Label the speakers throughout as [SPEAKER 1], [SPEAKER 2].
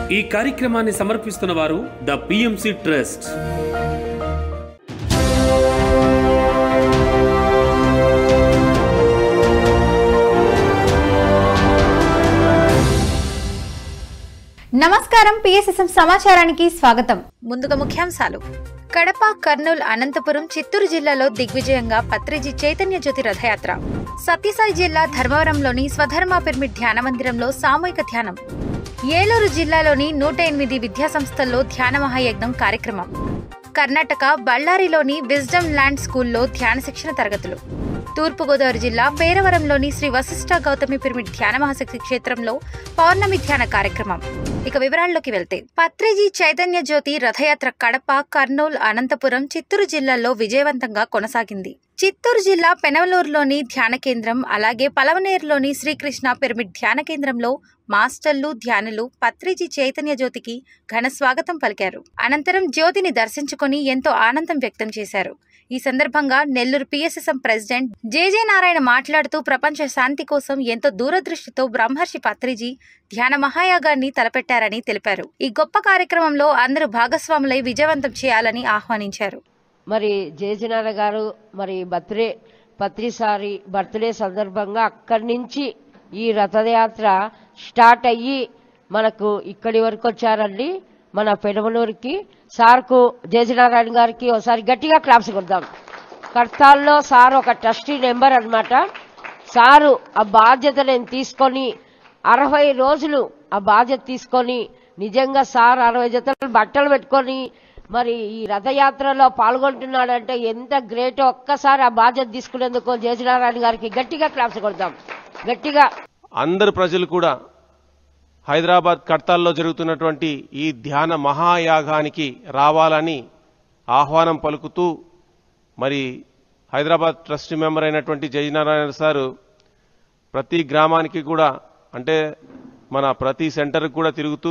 [SPEAKER 1] ఈ కార్యక్రమాన్ని సమర్పిస్తున్న వారు ద పిఎంసి ట్రస్ట్
[SPEAKER 2] నమస్కారం పిఎస్ఎస్ఎం సమాచారానికి స్వాగతం ముందుగా ముఖ్యాంశాలు కడప కర్నూలు అనంతపురం చిత్తూరు జిల్లాలో దిగ్విజయంగా పత్రిజీ చైతన్య జ్యోతి రథయాత్ర సత్యసాయి జిల్లా ధర్మవరంలోని స్వధర్మ పిరమిడ్ ధ్యాన మందిరంలో సామూహిక ధ్యానం ఏలూరు జిల్లాలోని నూట ఎనిమిది విద్యాసంస్థల్లో ధ్యాన మహాయజ్ఞం కార్యక్రమం కర్ణాటక బళ్ళారిలోని విజ్డమ్ ల్యాండ్ స్కూల్లో ధ్యాన శిక్షణ తరగతులు తూర్పుగోదావరి జిల్లా పేరవరంలోని శ్రీ వశిష్ఠ గౌతమి పిరమిడ్ ధ్యాన మహాశక్తి క్షేత్రంలో పౌర్ణమి ధ్యాన కార్యక్రమం ఇక వివరాల్లోకి వెళ్తే పత్రిజీ చైతన్య జ్యోతి రథయాత్ర కడప కర్నూలు అనంతపురం చిత్తూరు జిల్లాల్లో విజయవంతంగా కొనసాగింది చిత్తూరు జిల్లా పెనవలూరులోని ధ్యాన కేంద్రం అలాగే పలవనేరులోని శ్రీకృష్ణ పిరమిడ్ ధ్యాన కేంద్రంలో మాస్టర్లు ధ్యానులు పత్రిజీ చైతన్య జ్యోతికి ఘన స్వాగతం పలికారు అనంతరం జ్యోతిని దర్శించుకొని ఎంతో ఆనందం వ్యక్తం చేశారు ఈ సందర్భంగా Nellore PSSM president JJ Narayana మాట్లాడుతూ ప్రపంచ శాంతి కోసం ఎంతో దూరదృష్టితో బ్రహ్మర్షి పత్రిజీ ధ్యాన మహాయాగాన్ని తలపెట్టారని తెలిపారు ఈ గొప్ప కార్యక్రమంలో అందరూ భాగస్వాములై విజయవంతం చేయాలని ఆహ్వానించారు
[SPEAKER 3] మరి జయజనాల గారు మరి బర్త్డే పత్రిసారి బర్త్డే సందర్భంగా అక్కడి నుంచి ఈ రథయాత్ర స్టార్ట్ అయ్యి మనకు ఇక్కడి వరకు వచ్చారండి మన పెనమలూరుకి సార్కు జయజనారాయణ గారికి ఒకసారి గట్టిగా క్లాప్స్ కొడదాం కర్తాల్లో సార్ ఒక ట్రస్టీ నెంబర్ అన్నమాట సారు ఆ బాధ్యత నేను తీసుకొని అరవై రోజులు ఆ బాధ్యత తీసుకొని నిజంగా సార్ అరవై జతలు బట్టలు పెట్టుకొని మరి ఈ రథయాత్రలో పాల్గొంటున్నాడంటే ఎంత గ్రేట్ ఒక్కసారి ఆ బాధ్యత తీసుకునేందుకు జయజనారాయణ గారికి గట్టిగా క్లాప్స్ కొడదాం గట్టిగా
[SPEAKER 4] అందరు ప్రజలు కూడా హైదరాబాద్ కడతాల్లో జరుగుతున్నటువంటి ఈ ధ్యాన మహాయాగానికి రావాలని ఆహ్వానం పలుకుతూ మరి హైదరాబాద్ ట్రస్ట్ మెంబర్ అయినటువంటి జయనారాయణ సారు ప్రతి గ్రామానికి కూడా అంటే మన ప్రతి సెంటర్కి కూడా తిరుగుతూ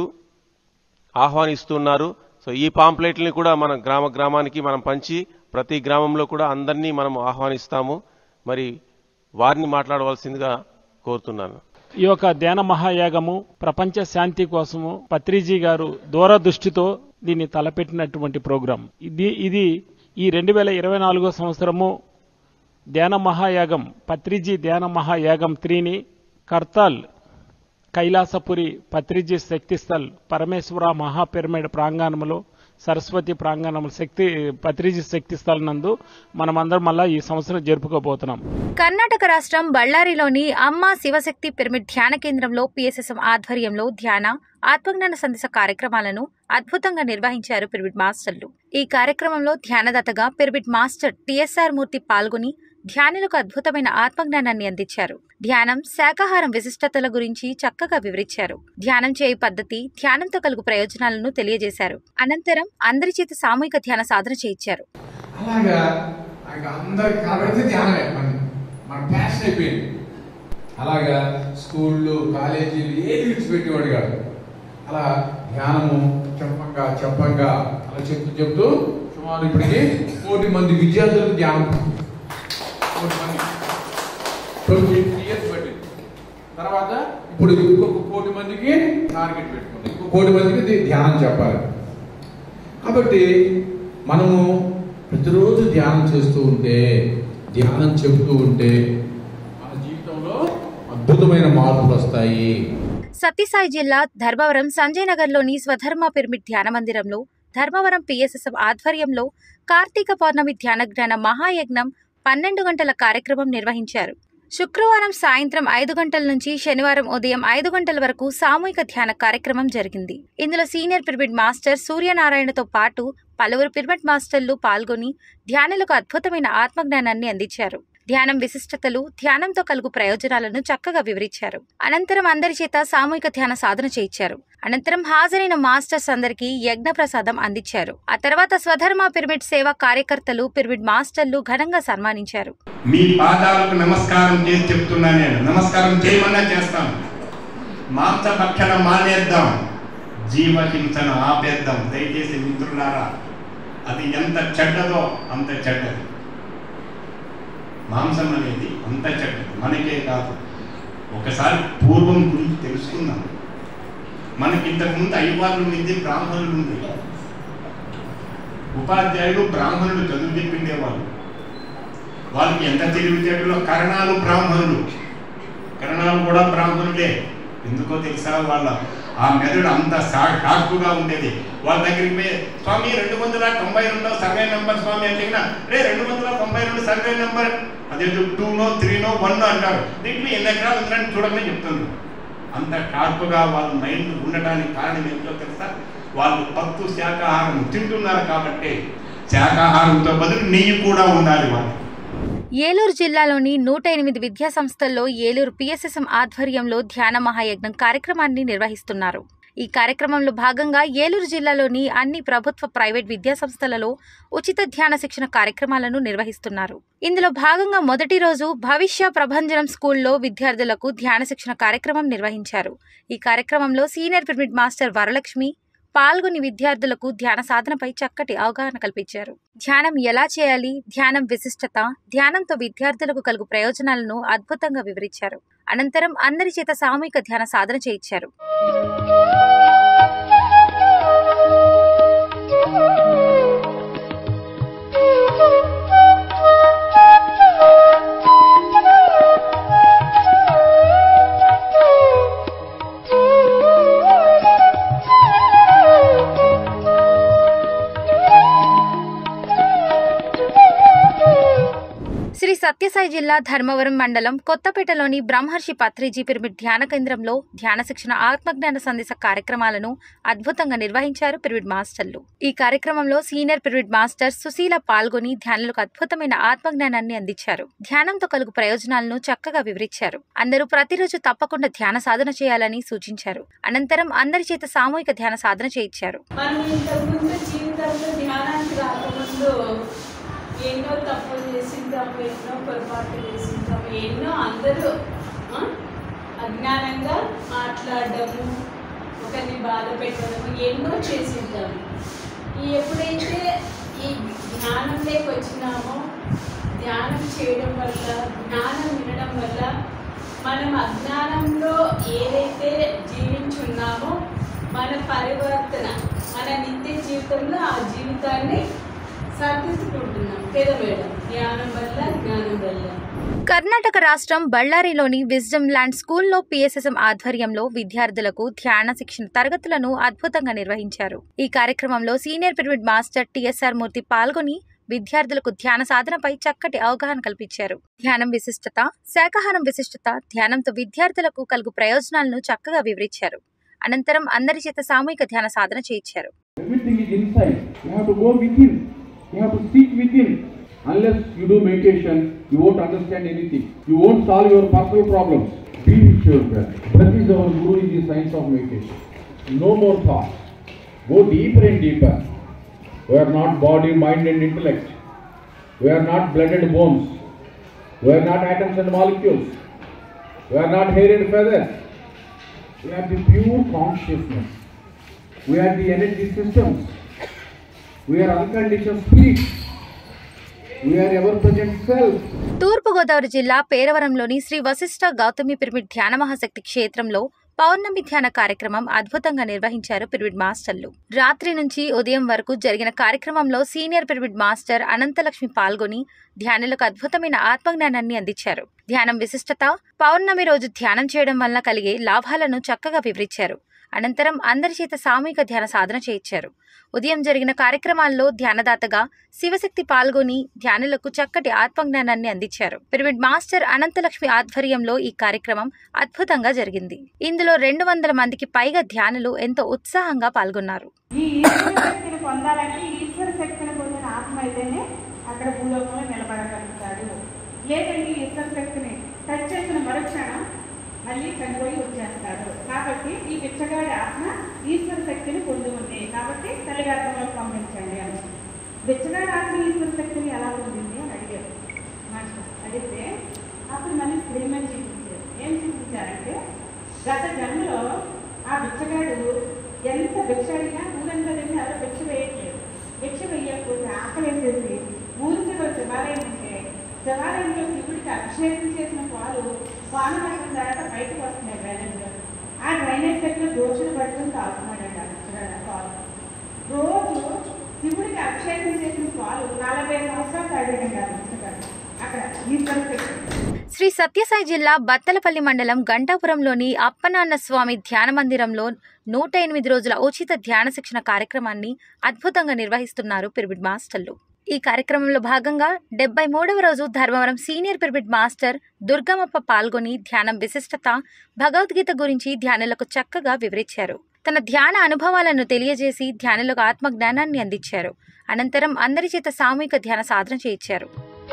[SPEAKER 4] ఆహ్వానిస్తున్నారు సో ఈ పాంప్లెట్లని కూడా మన గ్రామ గ్రామానికి మనం పంచి ప్రతి గ్రామంలో కూడా అందరినీ మనం ఆహ్వానిస్తాము మరి వారిని మాట్లాడవలసిందిగా కోరుతున్నాను
[SPEAKER 5] ఈ యొక్క ధ్యాన మహాయాగము ప్రపంచ శాంతి కోసము పత్రిజీ గారు దూరదృష్టితో దీన్ని తలపెట్టినటువంటి ప్రోగ్రాం ఇది ఇది ఈ రెండు వేల ఇరవై నాలుగో సంవత్సరము ధ్యాన మహాయాగం పత్రిజీ ధ్యాన మహాయాగం త్రీని కర్తాల్ కైలాసపురి పత్రిజీ శక్తిస్థల్ పరమేశ్వర మహాపిరమిడ్ ప్రాంగణంలో సరస్వతి ప్రాంగణంలో శక్తి పత్రిజీ శక్తిస్థల్ నందు మనమందరం మళ్ళా ఈ సంవత్సరం జరుపుకోబోతున్నాం
[SPEAKER 2] కర్ణాటక రాష్ట్రం బళ్ళారిలోని అమ్మ శివశక్తి పిరమిడ్ ధ్యాన కేంద్రంలో పిఎస్ఎస్ఎం ఆధ్వర్యంలో ధ్యాన ఆత్మజ్ఞాన సందేశ కార్యక్రమాలను అద్భుతంగా నిర్వహించారు పిరమిడ్ మాస్టర్లు ఈ కార్యక్రమంలో ధ్యానదాతగా పిరమిడ్ మాస్టర్ టిఎస్ఆర్ మూర్తి పాల్గొని ధ్యానులకు అద్భుతమైన ఆత్మజ్ఞానాన్ని అందించారు ధ్యానం శాకాహారం విశిష్టతల గురించి చక్కగా వివరించారు ధ్యానం చేయు పద్ధతి ధ్యానంతో కలుగు ప్రయోజనాలను తెలియజేశారు అనంతరం అందరి చేత సామూహిక ధ్యాన సాధన చేయించారు
[SPEAKER 6] అలాగా ఆయనకు అందరికి కాబట్టి ధ్యానమే మన మన ప్యాషన్ అయిపోయింది అలాగా స్కూళ్ళు కాలేజీలు ఏది విడిచిపెట్టేవాడు కాదు అలా ధ్యానము చెప్పంగా చెప్పంగా అలా చెప్తూ చెప్తూ సుమారు ఇప్పటికి కోటి మంది విద్యార్థులకు ధ్యానం కోటి మంది ట్వంటీ ఇయర్స్ పట్టింది తర్వాత ఇప్పుడు ఇంకొక కోటి మందికి టార్గెట్ పెట్టుకుంది ఇంకొక కోటి మందికి ది- ధ్యానం చెప్పాలి కాబట్టి మనము ప్రతిరోజు ధ్యానం చేస్తూ ఉంటే ధ్యానం చెబుతూ ఉంటే మన జీవితంలో అద్భుతమైన మార్పులు వస్తాయి
[SPEAKER 2] సత్యసాయి జిల్లా ధర్మవరం సంజయ్ నగర్లోని స్వధర్మ పిరమిడ్ ధ్యాన మందిరంలో ధర్మవరం పిఎస్ఎస్ఎం ఆధ్వర్యంలో కార్తీక పౌర్ణమి ధ్యాన జ్ఞాన మహాయజ్ఞం పన్నెండు గంటల కార్యక్రమం నిర్వహించారు శుక్రవారం సాయంత్రం ఐదు గంటల నుంచి శనివారం ఉదయం ఐదు గంటల వరకు సామూహిక ధ్యాన కార్యక్రమం జరిగింది ఇందులో సీనియర్ పిరమిడ్ మాస్టర్ సూర్యనారాయణతో పాటు పలువురు పిరమిడ్ మాస్టర్లు పాల్గొని ధ్యానులకు అద్భుతమైన ఆత్మజ్ఞానాన్ని అందించారు ధ్యానం విశిష్టతలు ధ్యానంతో కలుగు ప్రయోజనాలను చక్కగా వివరించారు అనంతరం అందరి చేత సామూహిక ధ్యాన సాధన చేయించారు అనంతరం హాజరైన మాస్టర్స్ అందరికీ యజ్ఞ ప్రసాదం అందించారు ఆ తర్వాత స్వధర్మ పిరమిడ్ సేవా కార్యకర్తలు పిరమిడ్ మాస్టర్లు ఘనంగా సన్మానించారు
[SPEAKER 7] మీ పాదాలకు నమస్కారం చేసి చెప్తున్నా నేను నమస్కారం చేయమన్నా చేస్తాం మాంసభక్షణ మానేద్దాం జీవహింసను ఆపేద్దాం దయచేసి మిత్రులారా అది ఎంత చెడ్డదో అంత చెడ్డది మాంసం అనేది అంత చెడ్డది మనకే కాదు ఒకసారి పూర్వం గురించి తెలుసుకుందాం మనకి ఇంతకుముందు అయ్యవాళ్ళు ఉంది బ్రాహ్మణులు ఉంది ఉపాధ్యాయులు బ్రాహ్మణులు చదువు చెప్పిండేవాళ్ళు వాళ్ళకి ఎంత తెలివితేటలో కరణాలు బ్రాహ్మణులు కరణాలు కూడా బ్రాహ్మణులే ఎందుకో తెలుసా వాళ్ళ ఆ మెదడు అంత షా- షార్ప్గా ఉండేది వాళ్ళ దగ్గరికి పోయి స్వామి రెండు వందల తొంభై రెండో సర్వే నెంబర్ స్వామి అంటే గిన, రే రెండు వందల తొంభై రెండు సర్వే నెంబర్ అదే టూనో త్రీనో వన్ అంటారు దీంట్లో ఎన్ని ఎకరాలు ఉందని చూడమని చెప్తుంది అంత షార్ప్గా వాళ్ళ మైండ్ ఉండడానికి కారణం ఏంటో తెలుసా వాళ్ళు పత్తు శాకాహారం తింటున్నారు కాబట్టి శాకాహారంతో బదులు నెయ్యి కూడా ఉండాలి వాళ్ళు
[SPEAKER 2] ఏలూరు జిల్లాలోని నూట ఎనిమిది విద్యా సంస్థల్లో ఏలూరు పిఎస్ఎస్ఎం ఆధ్వర్యంలో ధ్యాన మహాయజ్ఞం కార్యక్రమాన్ని నిర్వహిస్తున్నారు ఈ కార్యక్రమంలో భాగంగా ఏలూరు జిల్లాలోని అన్ని ప్రభుత్వ ప్రైవేట్ విద్యా సంస్థలలో ఉచిత ధ్యాన శిక్షణ కార్యక్రమాలను నిర్వహిస్తున్నారు ఇందులో భాగంగా మొదటి రోజు భవిష్య ప్రభంజనం స్కూల్లో విద్యార్థులకు ధ్యాన శిక్షణ కార్యక్రమం నిర్వహించారు ఈ కార్యక్రమంలో సీనియర్ పిరమిడ్ మాస్టర్ వరలక్ష్మి పాల్గొని విద్యార్థులకు ధ్యాన సాధనపై చక్కటి అవగాహన కల్పించారు ధ్యానం ఎలా చేయాలి ధ్యానం విశిష్టత ధ్యానంతో విద్యార్థులకు కలుగు ప్రయోజనాలను అద్భుతంగా వివరించారు అనంతరం అందరి చేత సామూహిక ధ్యాన సాధన చేయించారు శ్రీ సత్యసాయి జిల్లా ధర్మవరం మండలం కొత్తపేటలోని బ్రహ్మర్షి పత్రిజీ పిరమిడ్ ధ్యాన కేంద్రంలో ధ్యాన శిక్షణ ఆత్మజ్ఞాన సందేశ కార్యక్రమాలను అద్భుతంగా నిర్వహించారు పిరమిడ్ మాస్టర్లు ఈ కార్యక్రమంలో సీనియర్ పిరమిడ్ మాస్టర్ సుశీల పాల్గొని ధ్యానులకు అద్భుతమైన ఆత్మజ్ఞానాన్ని అందించారు ధ్యానంతో కలుగు ప్రయోజనాలను చక్కగా వివరించారు అందరూ ప్రతిరోజు తప్పకుండా ధ్యాన సాధన చేయాలని సూచించారు అనంతరం అందరి చేత సామూహిక ధ్యాన సాధన చేయించారు
[SPEAKER 8] మనం ఇంతకుముందు జీవితంలో ధ్యానానికి రాకముందు ఎన్నో తప్పులు చేసింటాము ఎన్నో పొరపాట్లు చేసింటాము ఎన్నో అందరూ ఆ, అజ్ఞానంగా మాట్లాడడము ఒకరిని బాధ పెట్టడము ఎన్నో చేసింటాము ఈ ఎప్పుడైతే ఈ ధ్యానంలోకి వచ్చినామో ధ్యానం చేయడం వల్ల జ్ఞానం వినడం వల్ల మనం అజ్ఞానంలో ఏదైతే జీవించున్నామో మన పరివర్తన మన నిత్య జీవితంలో ఆ జీవితాన్ని సాధించుకుంటున్నాం కదా మేడం ధ్యానం వల్ల జ్ఞానం వల్ల
[SPEAKER 2] కర్ణాటక రాష్ట్రం బళ్ళారిలోని విజ్డమ్ ల్యాండ్ స్కూల్లో పిఎస్ఎస్ఎం ఆధ్వర్యంలో విద్యార్థులకు ధ్యాన శిక్షణ తరగతులను అద్భుతంగా నిర్వహించారు ఈ కార్యక్రమంలో senior pyramid master TSR Murthy పాల్గొని విద్యార్థులకు ధ్యాన సాధనపై చక్కటి అవగాహన కల్పించారు ధ్యానం విశిష్టత శాకాహారం విశిష్టత ధ్యానంతో విద్యార్థులకు కలుగు ప్రయోజనాలను చక్కగా వివరించారు అనంతరం అందరి చేత సామూహిక ధ్యాన సాధన చేయించారు
[SPEAKER 6] Everything is inside. You have to go within. You have to seek within. Unless you do meditation, you won't understand anything. You won't solve your personal problems. Be with your breath. Breath is our guru in the science of meditation. No more thoughts. Go deeper and deeper. We are not body, mind, and intellect. We are not blood and bones. We are not atoms and molecules. We are not hair and feathers. We are the pure consciousness. We are the energy systems. We are unconditioned spirit. We are ever present self.
[SPEAKER 2] Thurpu Godavari జిల్లా పేరవరంలోని Sri Vasishta Gautami pyramid ధ్యాన మహాశక్తి క్షేత్రంలో పౌర్ణమి ధ్యాన కార్యక్రమం అద్భుతంగా నిర్వహించారు pyramid మాస్టర్లు రాత్రి నుంచి ఉదయం వరకు జరిగిన కార్యక్రమంలో సీనియర్ పిరమిడ్ మాస్టర్ అనంతలక్ష్మి పాల్గొని ధ్యానులకు అద్భుతమైన ఆత్మజ్ఞానాన్ని అందించారు ధ్యానం విశిష్టత పౌర్ణమి రోజు ధ్యానం చేయడం వల్ల కలిగే లాభాలను చక్కగా వివరించారు అనంతరం అందరి చేత సామూహిక ధ్యాన సాధన చేయించారు ఉదయం జరిగిన కార్యక్రమాల్లో ధ్యానదాతగా శివశక్తి పాల్గొని ధ్యానులకు చక్కటి ఆత్మజ్ఞానాన్ని అందించారు పిరమిడ్ మాస్టర్ అనంతలక్ష్మి ఆధ్వర్యంలో ఈ కార్యక్రమం అద్భుతంగా జరిగింది ఇందులో రెండు వందల మందికి పైగా ధ్యానులు ఎంతో ఉత్సాహంగా పాల్గొన్నారు
[SPEAKER 9] ఈ ఈశ్వర శక్తిని పొందాలంటే ఈశ్వర శక్తిని పొందిన ఆత్మ అయితేనే అక్కడ భూలోకంలో నిలబడగలుగుతాడు లేదంటే ఈశ్వర శక్తిని టచ్ చేసిన మరుక్షణం మళ్ళీ చనిపోయి వచ్చేస్తాడు కాబట్టి ఈ బిచ్చగాడి ఆత్మ ఈశ్వర శక్తిని పొంది ఉంది కాబట్టి తల్లిగర్భంలోకి పంపించండి అని బిచ్చగాడి ఆత్మ ఈశ్వర శక్తిని ఎలా పొందింది అని అడిగారు మాస్టర్ అడిగితే అప్పుడు మళ్ళీ స్త్రీమని చూపించారు ఏం చూపించారంటే గత జన్మలో ఆ బిచ్చగాడు ఎంత భిక్ష అడిగినా ఊరంతా తిని ఎవరు భిక్ష వేయట్లేదు భిక్ష వేయకపోతే ఆకలి వేసేసి ఊరి చివరి శివాలయం ఉంటే శివాలయంలో శివుడికి అభిషేకం చేసిన పాలు పాలు పట్టిన తర్వాత బయటకు వస్తున్నాయి డ్రైనేజ్ ఆ డ్రైనేజ్ దగ్గర దోషులు పట్టుకుని తాగుతున్నాడండి ఆ ముసలాయన పాలు రోజు శివుడికి అభిషేకం చేసిన పాలు నలభై సంవత్సరాలు తాగాడండి ఆ ముసలాడు అక్కడ ఈశ్వర శక్తి
[SPEAKER 2] శ్రీ సత్యసాయి జిల్లా బత్తలపల్లి మండలం గంటాపురంలోని అప్పనాన్న స్వామి ధ్యాన మందిరంలో నూట ఎనిమిది రోజుల ఉచిత ధ్యాన శిక్షణ కార్యక్రమాన్ని అద్భుతంగా నిర్వహిస్తున్నారు పిరమిడ్ మాస్టర్లు ఈ కార్యక్రమంలో భాగంగా డెబ్బై మూడవ రోజు Dharmavaram senior pyramid master Durgamappa పాల్గొని ధ్యానం విశిష్టత భగవద్గీత గురించి ధ్యానులకు చక్కగా వివరించారు తన ధ్యాన అనుభవాలను తెలియజేసి ధ్యానులకు ఆత్మజ్ఞానాన్ని అందించారు అనంతరం అందరి చేత సామూహిక ధ్యాన సాధన చేయించారు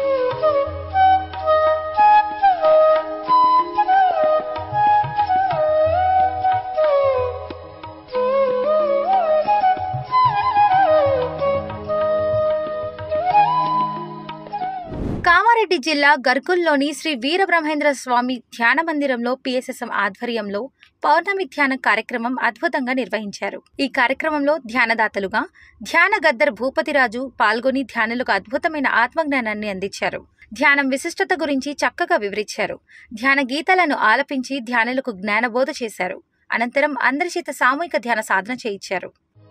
[SPEAKER 2] కామారెడ్డి జిల్లా గర్కుల్లోని శ్రీ వీరబ్రహ్మేంద్ర స్వామి ధ్యాన మందిరంలో పిఎస్ఎస్ఎం ఆధ్వర్యంలో పౌర్ణమి ధ్యాన కార్యక్రమం అద్భుతంగా నిర్వహించారు ఈ కార్యక్రమంలో ధ్యానదాతలుగా ధ్యాన గద్దర్ భూపతిరాజు పాల్గొని ధ్యానులకు అద్భుతమైన ఆత్మజ్ఞానాన్ని అందించారు ధ్యానం విశిష్టత గురించి చక్కగా వివరించారు ధ్యాన గీతాలను ఆలపించి ధ్యానులకు జ్ఞానబోధ చేశారు అనంతరం అందరి చేత సామూహిక ధ్యాన సాధన చేయించారు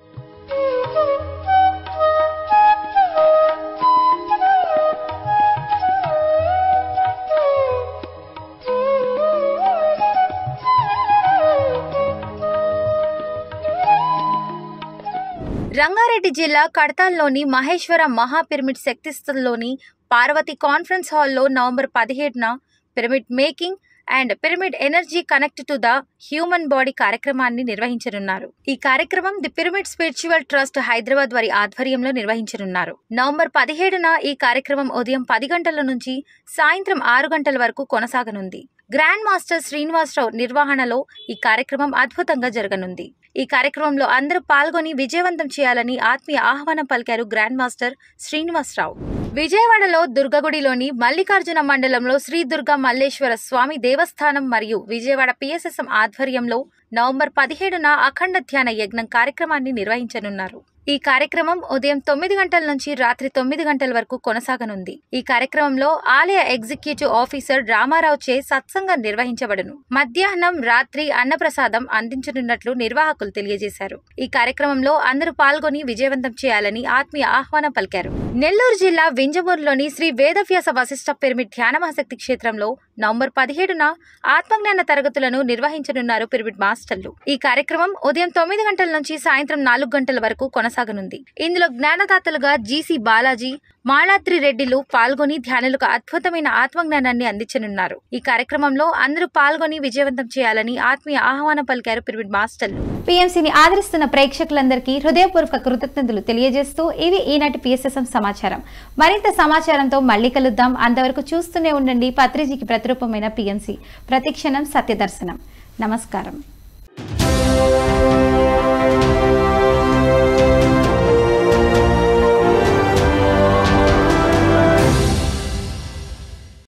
[SPEAKER 2] రంగారెడ్డి జిల్లా కడతాల్లోని మహేశ్వర మహా పిరమిడ్ శక్తిస్థల్లోని పార్వతి కాన్ఫరెన్స్ హాల్లో నవంబర్ పదిహేడున pyramid making and pyramid energy connect to the human body కార్యక్రమాన్ని నిర్వహించనున్నారు ఈ కార్యక్రమం the pyramid spiritual trust Hyderabad వారి ఆధ్వర్యంలో నిర్వహించనున్నారు నవంబర్ పదిహేడున ఈ కార్యక్రమం ఉదయం పది గంటల నుంచి సాయంత్రం ఆరు గంటల వరకు కొనసాగనుంది గ్రాండ్ మాస్టర్ శ్రీనివాసరావు నిర్వహణలో ఈ కార్యక్రమం అద్భుతంగా జరగనుంది ఈ కార్యక్రమంలో అందరూ పాల్గొని విజయవంతం చేయాలని ఆత్మీయ ఆహ్వానం పలికారు గ్రాండ్ మాస్టర్ శ్రీనివాసరావు విజయవాడలో దుర్గగుడిలోని మల్లికార్జున మండలంలో శ్రీ దుర్గా మల్లేశ్వర స్వామి దేవస్థానం మరియు విజయవాడ పిఎస్ఎస్ఎం ఆధ్వర్యంలో నవంబర్ పదిహేడున అఖండ ధ్యాన యజ్ఞం కార్యక్రమాన్ని నిర్వహించనున్నారు ఈ కార్యక్రమం ఉదయం తొమ్మిది గంటల నుంచి రాత్రి తొమ్మిది గంటల వరకు కొనసాగనుంది ఈ కార్యక్రమంలో ఆలయ ఎగ్జిక్యూటివ్ ఆఫీసర్ రామారావు చే సత్సంగం నిర్వహించబడును మధ్యాహ్నం రాత్రి అన్నప్రసాదం అందించనున్నట్లు నిర్వాహకులు తెలియజేశారు ఈ కార్యక్రమంలో అందరూ పాల్గొని విజయవంతం చేయాలని ఆత్మీయ ఆహ్వానం పలికారు నెల్లూరు జిల్లా వింజమూరులోని శ్రీ వేదవ్యాస వశిష్ఠ పిరమిడ్ ధ్యానమాసక్తి క్షేత్రంలో నవంబర్ పదిహేడున ఆత్మజ్ఞాన తరగతులను నిర్వహించనున్నారు పిరమిడ్ మాస్టర్లు ఈ కార్యక్రమం ఉదయం తొమ్మిది గంటల నుంచి సాయంత్రం నాలుగు గంటల వరకు కొనసాగనుంది ఇందులో జ్ఞానదాతలుగా జీసీ బాలాజీ మాళాద్రి రెడ్డిలు పాల్గొని ధ్యానులకు అద్భుతమైన ఆత్మజ్ఞానాన్ని అందించనున్నారు ఈ కార్యక్రమంలో అందరూ పాల్గొని విజయవంతం చేయాలని ఆత్మీయ ఆహ్వానం పలికారు పిరమిడ్ మాస్టర్లు పిఎంసీని ఆదరిస్తున్న ప్రేక్షకులందరికీ హృదయపూర్వక కృతజ్ఞతలు తెలియజేస్తూ ఇవి ఈనాటి పిఎస్ఎస్ఎం సమాచారం మరింత సమాచారంతో మళ్ళీ కలుద్దాం అంతవరకు చూస్తూనే ఉండండి పత్రిజీకి ప్రతిరూపమైన పిఎంసీ ప్రతిక్షణం సత్యదర్శనం నమస్కారం